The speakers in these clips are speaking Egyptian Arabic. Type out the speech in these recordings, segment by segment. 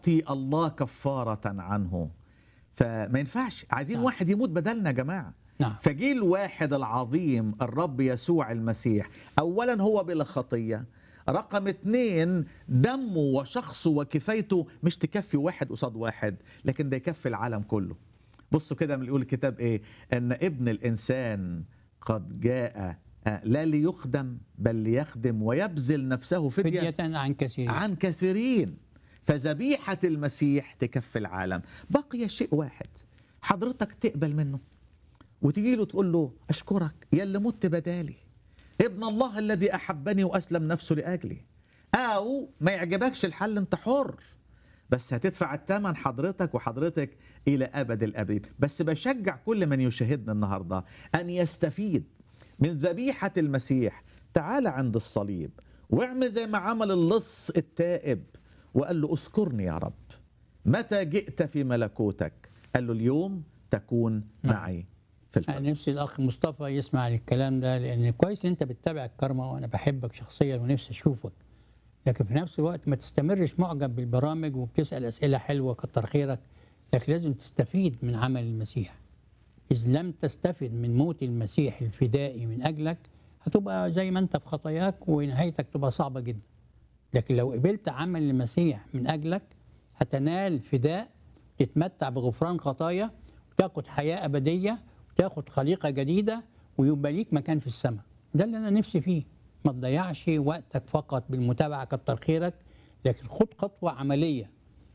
يعطي الله كفاره عنه فما ينفعش عايزين نعم. واحد يموت بدلنا يا جماعه نعم فجه الواحد العظيم الرب يسوع المسيح اولا هو بلا خطيه رقم اتنين دمه وشخصه وكفايته مش تكفي واحد قصاد واحد لكن ده يكفي العالم كله بصوا كده من يقول الكتاب ايه ان ابن الانسان قد جاء آه، لا ليخدم بل ليخدم ويبذل نفسه فدية فدية عن كثيرين عن كثيرين فذبيحة المسيح تكفي العالم بقي شيء واحد حضرتك تقبل منه وتجي له تقول له أشكرك يا اللي مت بدالي ابن الله الذي أحبني وأسلم نفسه لأجلي أو ما يعجبكش الحل أنت حر بس هتدفع الثمن حضرتك وحضرتك إلى أبد الأبد بس بشجع كل من يشاهدنا النهاردة أن يستفيد من ذبيحة المسيح تعال عند الصليب واعمل زي ما عمل اللص التائب وقال له اذكرني يا رب متى جئت في ملكوتك قال له اليوم تكون نعم. معي في أنا الفردوس نفسي الاخ مصطفى يسمع الكلام ده لان كويس ان انت بتتابع الكرمه وانا بحبك شخصيا ونفسي اشوفك لكن في نفس الوقت ما تستمرش معجب بالبرامج وبتسال اسئله حلوه كتر خيرك لكن لازم تستفيد من عمل المسيح اذ لم تستفد من موت المسيح الفدائي من اجلك هتبقى زي ما انت في خطاياك ونهايتك تبقى صعبه جدا لكن لو قبلت عمل المسيح من اجلك هتنال فداء تتمتع بغفران خطايا وتاخد حياه ابديه وتاخد خليقه جديده ويبقى ليك مكان في السماء ده اللي انا نفسي فيه ما تضيعش وقتك فقط بالمتابعه كتر خيرك لكن خد خطوه عمليه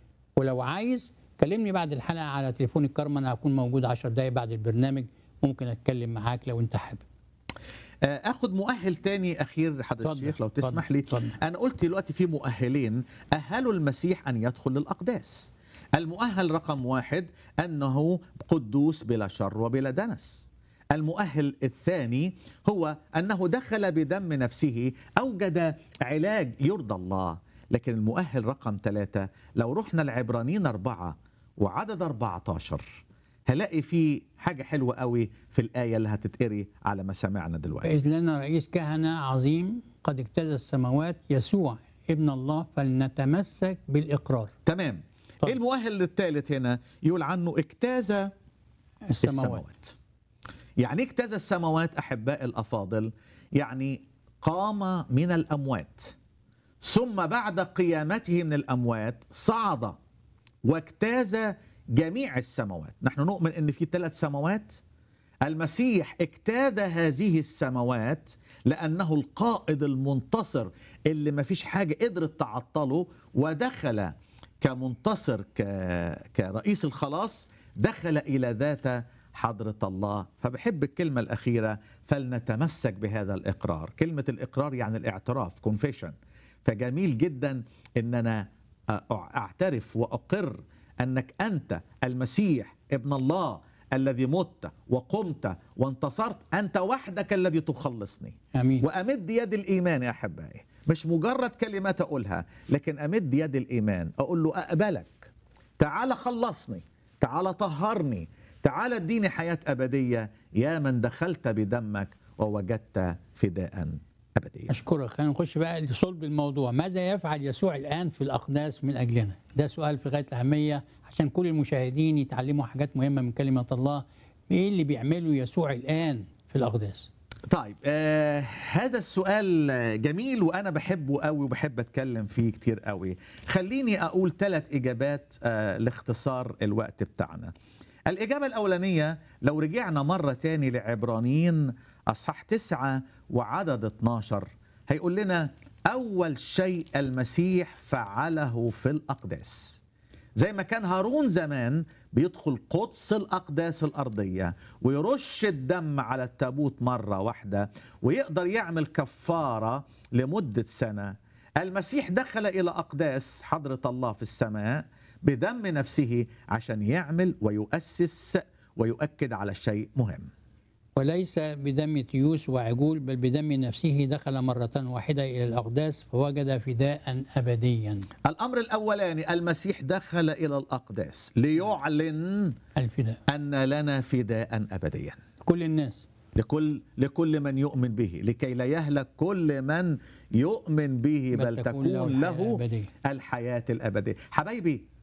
ولو عايز كلمني بعد الحلقه على تليفون الكرم انا هكون موجود 10 دقايق بعد البرنامج ممكن اتكلم معاك لو انت حابب آه، اخد مؤهل تاني اخير حضرتك اتفضل، الشيخ لو اتفضل، تسمح لي اتفضل. انا قلت دلوقتي في مؤهلين اهلوا المسيح ان يدخل للاقداس المؤهل رقم واحد انه قدوس بلا شر وبلا دنس المؤهل الثاني هو انه دخل بدم نفسه اوجد علاج يرضى الله لكن المؤهل رقم ثلاثة لو رحنا العبرانيين أربعة وعدد 14 هلاقي فيه حاجة حلوة قوي في الآية اللي هتتقري على مسامعنا دلوقتي فإذ لنا رئيس كهنة عظيم قد اجتاز السماوات يسوع ابن الله فلنتمسك بالإقرار تمام طب. المؤهل الثالث هنا يقول عنه اجتاز السماوات, السماوات يعني إيه اجتاز السماوات احباء الافاضل يعني قام من الاموات ثم بعد قيامته من الاموات صعد واجتاز جميع السماوات نحن نؤمن ان في ثلاث سماوات المسيح اجتاد هذه السماوات لانه القائد المنتصر اللي ما فيش حاجه قدرت تعطله ودخل كمنتصر ك... كرئيس الخلاص دخل الى ذات حضره الله فبحب الكلمه الاخيره فلنتمسك بهذا الاقرار كلمه الاقرار يعني الاعتراف كونفيشن فجميل جدا ان انا اعترف واقر انك انت المسيح ابن الله الذي مت وقمت وانتصرت انت وحدك الذي تخلصني امين وامد يد الايمان يا احبائي مش مجرد كلمات اقولها لكن امد يد الايمان اقول له اقبلك تعال خلصني تعال طهرني تعال اديني حياه ابديه يا من دخلت بدمك ووجدت فداء ابديا اشكرك خلينا نخش بقى لصلب الموضوع ماذا يفعل يسوع الان في الاقداس من اجلنا ده سؤال في غايه الاهميه عشان كل المشاهدين يتعلموا حاجات مهمه من كلمه الله ايه اللي بيعمله يسوع الان في الاقداس طيب آه هذا السؤال جميل وانا بحبه قوي وبحب اتكلم فيه كتير قوي خليني اقول ثلاث اجابات آه لاختصار الوقت بتاعنا الاجابه الاولانيه لو رجعنا مره تاني لعبرانيين اصحاح تسعة وعدد 12 هيقول لنا اول شيء المسيح فعله في الاقداس زي ما كان هارون زمان بيدخل قدس الأقداس الأرضية ويرش الدم على التابوت مرة واحدة ويقدر يعمل كفارة لمدة سنة المسيح دخل إلى أقداس حضرة الله في السماء بدم نفسه عشان يعمل ويؤسس ويؤكد على شيء مهم وليس بدم تيوس وعجول بل بدم نفسه دخل مرة واحدة إلى الأقداس فوجد فداء أبديا الأمر الأولاني المسيح دخل إلى الأقداس ليعلن الفداء أن لنا فداء أبديا كل الناس لكل لكل من يؤمن به لكي لا يهلك كل من يؤمن به بل, بل تكون تكون له له الحياة الأبدية. الحياة الأبدية حبايبي